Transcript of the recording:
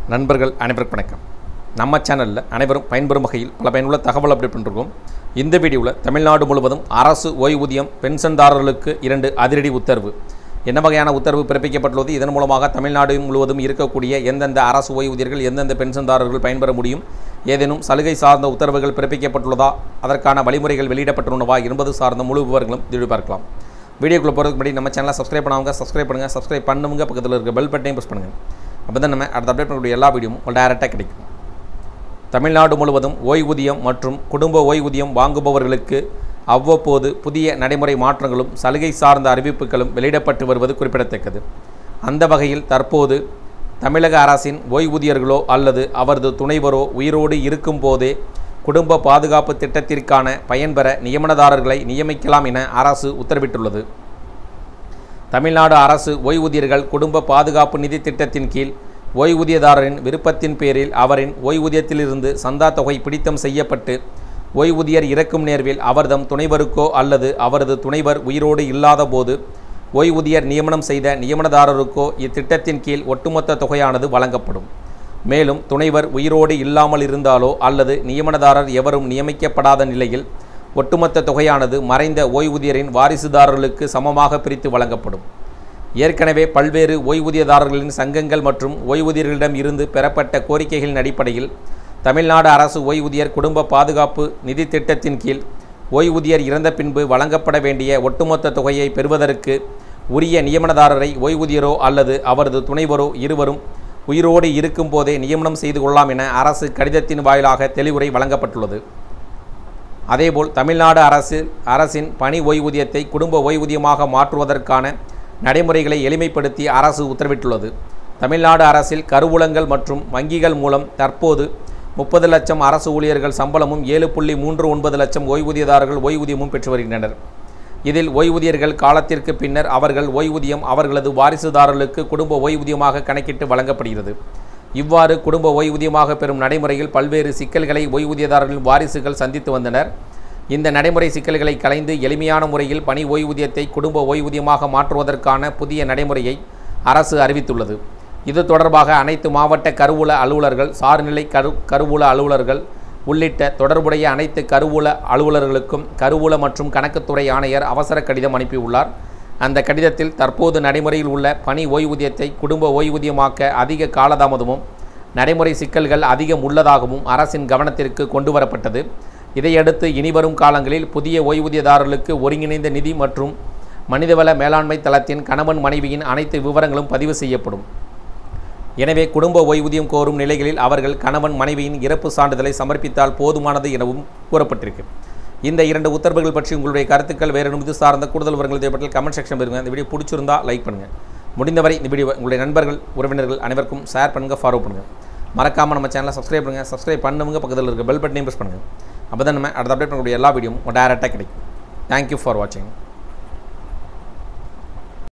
நண்பர்கள் அனைவருக்கும் வணக்கம் நம்ம சேனலில் அனைவரும் பயன்பெறும் வகையில் பல பயனுள்ள தகவல் அப்டேட் பண்ணிருக்கோம் இந்த வீடியோவில் தமிழ்நாடு முழுவதும் அரசு ஓய்வூதியம் பென்ஷன்தாரர்களுக்கு இரண்டு அதிரடி உத்தரவு என்ன வகையான உத்தரவு பிறப்பிக்கப்பட்டுள்ளது இதன் மூலமாக தமிழ்நாடு முழுவதும் இருக்கக்கூடிய எந்தெந்த அரசு ஓய்வூதியர்கள் எந்தெந்த பென்ஷன்தாரர்கள் பயன்பெற முடியும் ஏதேனும் சலுகை சார்ந்த உத்தரவுகள் பிறப்பிக்கப்பட்டுள்ளதா அதற்கான வழிமுறைகள் வெளியிடப்பட்டுள்ளனவா என்பது சார்ந்த முழு விவரங்களும் இது பார்க்கலாம் வீடியோக்குள்ளே போகிறதுக்கு முன்னாடி நம்ம சேனலை சப்ஸ்கிரைப் பண்ணாங்க சப்ஸ்கிரைப் பண்ணுங்கள் சப்ஸ்கிரைப் பண்ணுங்க பக்கத்தில் இருக்க பெல் பட்டனையும் ப்ரெஸ் பண்ணுங்கள் அப்போ தான் நம்ம அடுத்த அப்டேட் பண்ணக்கூடிய எல்லா வீடியோவும் உங்களுக்கு டேரெக்டாக கிடைக்கும் தமிழ்நாடு முழுவதும் ஓய்வூதியம் மற்றும் குடும்ப ஓய்வூதியம் வாங்குபவர்களுக்கு அவ்வப்போது புதிய நடைமுறை மாற்றங்களும் சலுகை சார்ந்த அறிவிப்புகளும் வெளியிடப்பட்டு வருவது குறிப்பிடத்தக்கது அந்த வகையில் தற்போது தமிழக அரசின் ஓய்வூதியர்களோ அல்லது அவரது துணைவரோ உயிரோடு இருக்கும் போதே குடும்ப பாதுகாப்பு திட்டத்திற்கான பயன்பெற நியமனதாரர்களை நியமிக்கலாம் என அரசு உத்தரவிட்டுள்ளது தமிழ்நாடு அரசு ஓய்வூதியர்கள் குடும்ப பாதுகாப்பு நிதி திட்டத்தின் கீழ் ஓய்வூதியதாரரின் விருப்பத்தின் பேரில் அவரின் ஓய்வூதியத்திலிருந்து சந்தா தொகை பிடித்தம் செய்யப்பட்டு ஓய்வூதியர் இறக்கும் நேர்வில் அவர்தம் துணைவருக்கோ அல்லது அவரது துணைவர் உயிரோடு இல்லாத போது ஓய்வூதியர் நியமனம் செய்த நியமனதாரருக்கோ இத்திட்டத்தின் கீழ் ஒட்டுமொத்த தொகையானது வழங்கப்படும் மேலும் துணைவர் உயிரோடு இல்லாமல் இருந்தாலோ அல்லது நியமனதாரர் எவரும் நியமிக்கப்படாத நிலையில் ஒட்டுமொத்த தொகையானது மறைந்த ஓய்வூதியரின் வாரிசுதாரர்களுக்கு சமமாக பிரித்து வழங்கப்படும் ஏற்கனவே பல்வேறு ஓய்வூதியதாரர்களின் சங்கங்கள் மற்றும் ஓய்வூதியர்களிடம் இருந்து பெறப்பட்ட கோரிக்கைகளின் அடிப்படையில் தமிழ்நாடு அரசு ஓய்வூதியர் குடும்ப பாதுகாப்பு நிதி திட்டத்தின் கீழ் ஓய்வூதியர் இறந்த பின்பு வழங்கப்பட வேண்டிய ஒட்டுமொத்த தொகையை பெறுவதற்கு உரிய நியமனதாரரை ஓய்வூதியரோ அல்லது அவரது துணைவரோ இருவரும் உயிரோடு இருக்கும் போதே நியமனம் செய்து கொள்ளலாம் என அரசு கடிதத்தின் வாயிலாக தெளிவுரை வழங்கப்பட்டுள்ளது அதேபோல் தமிழ்நாடு அரசு அரசின் பணி ஓய்வூதியத்தை குடும்ப ஓய்வூதியமாக மாற்றுவதற்கான நடைமுறைகளை எளிமைப்படுத்தி அரசு உத்தரவிட்டுள்ளது தமிழ்நாடு அரசில் கருவூலங்கள் மற்றும் வங்கிகள் மூலம் தற்போது முப்பது லட்சம் அரசு ஊழியர்கள் சம்பளமும் ஏழு புள்ளி மூன்று ஒன்பது லட்சம் ஓய்வூதியதாரர்கள் ஓய்வூதியமும் பெற்று வருகின்றனர் இதில் ஓய்வூதியர்கள் காலத்திற்கு பின்னர் அவர்கள் ஓய்வூதியம் அவர்களது வாரிசுதாரர்களுக்கு குடும்ப ஓய்வூதியமாக கணக்கிட்டு வழங்கப்படுகிறது இவ்வாறு குடும்ப ஓய்வூதியமாக பெறும் நடைமுறையில் பல்வேறு சிக்கல்களை ஓய்வூதியதாரர்களின் வாரிசுகள் சந்தித்து வந்தனர் இந்த நடைமுறை சிக்கல்களை கலைந்து எளிமையான முறையில் பணி ஓய்வூதியத்தை குடும்ப ஓய்வூதியமாக மாற்றுவதற்கான புதிய நடைமுறையை அரசு அறிவித்துள்ளது இது தொடர்பாக அனைத்து மாவட்ட கருவூல அலுவலர்கள் சார்நிலை கரு கருவூல அலுவலர்கள் உள்ளிட்ட தொடர்புடைய அனைத்து கருவூல அலுவலர்களுக்கும் கருவூல மற்றும் கணக்குத்துறை ஆணையர் அவசர கடிதம் அனுப்பியுள்ளார் அந்த கடிதத்தில் தற்போது நடைமுறையில் உள்ள பணி ஓய்வூதியத்தை குடும்ப ஓய்வூதியமாக்க அதிக காலதாமதமும் நடைமுறை சிக்கல்கள் அதிகம் உள்ளதாகவும் அரசின் கவனத்திற்கு கொண்டு வரப்பட்டது இதையடுத்து இனிவரும் காலங்களில் புதிய ஓய்வூதியதாரர்களுக்கு ஒருங்கிணைந்த நிதி மற்றும் மனிதவள மேலாண்மை தளத்தின் கணவன் மனைவியின் அனைத்து விவரங்களும் பதிவு செய்யப்படும் எனவே குடும்ப ஓய்வூதியம் கோரும் நிலைகளில் அவர்கள் கணவன் மனைவியின் இறப்பு சான்றிதழை சமர்ப்பித்தால் போதுமானது எனவும் கூறப்பட்டிருக்கு இந்த இரண்டு உத்தரவுகள் பற்றி உங்களுடைய கருத்துக்கள் வேறு இது சார்ந்த கூடுதல் விவரங்கள் தேவைப்பட்டால் கமெண்ட் செக்ஷன் இருங்க இந்த வீடியோ பிடிச்சிருந்தா லைக் பண்ணுங்கள் முடிந்தவரை இந்த வீடியோ உங்களுடைய நண்பர்கள் உறவினர்கள் அனைவருக்கும் ஷேர் பண்ணுங்கள் ஃபாலோ பண்ணுங்கள் மறக்காமல் நம்ம சேனலை சப்ஸ்கிரைப் பண்ணுங்கள் சப்ஸ்கிரைப் பண்ணுங்க பக்கத்தில் இருக்க பெல் பட்டனையும் ப்ரெஸ் பண்ணுங்கள் அப்போ தான் நம்ம அடுத்த அப்டேட் பண்ணக்கூடிய எல்லா வீடியோவும் டேரெக்டாக கிடைக்கும் தேங்க்யூ ஃபார் வாட்சிங்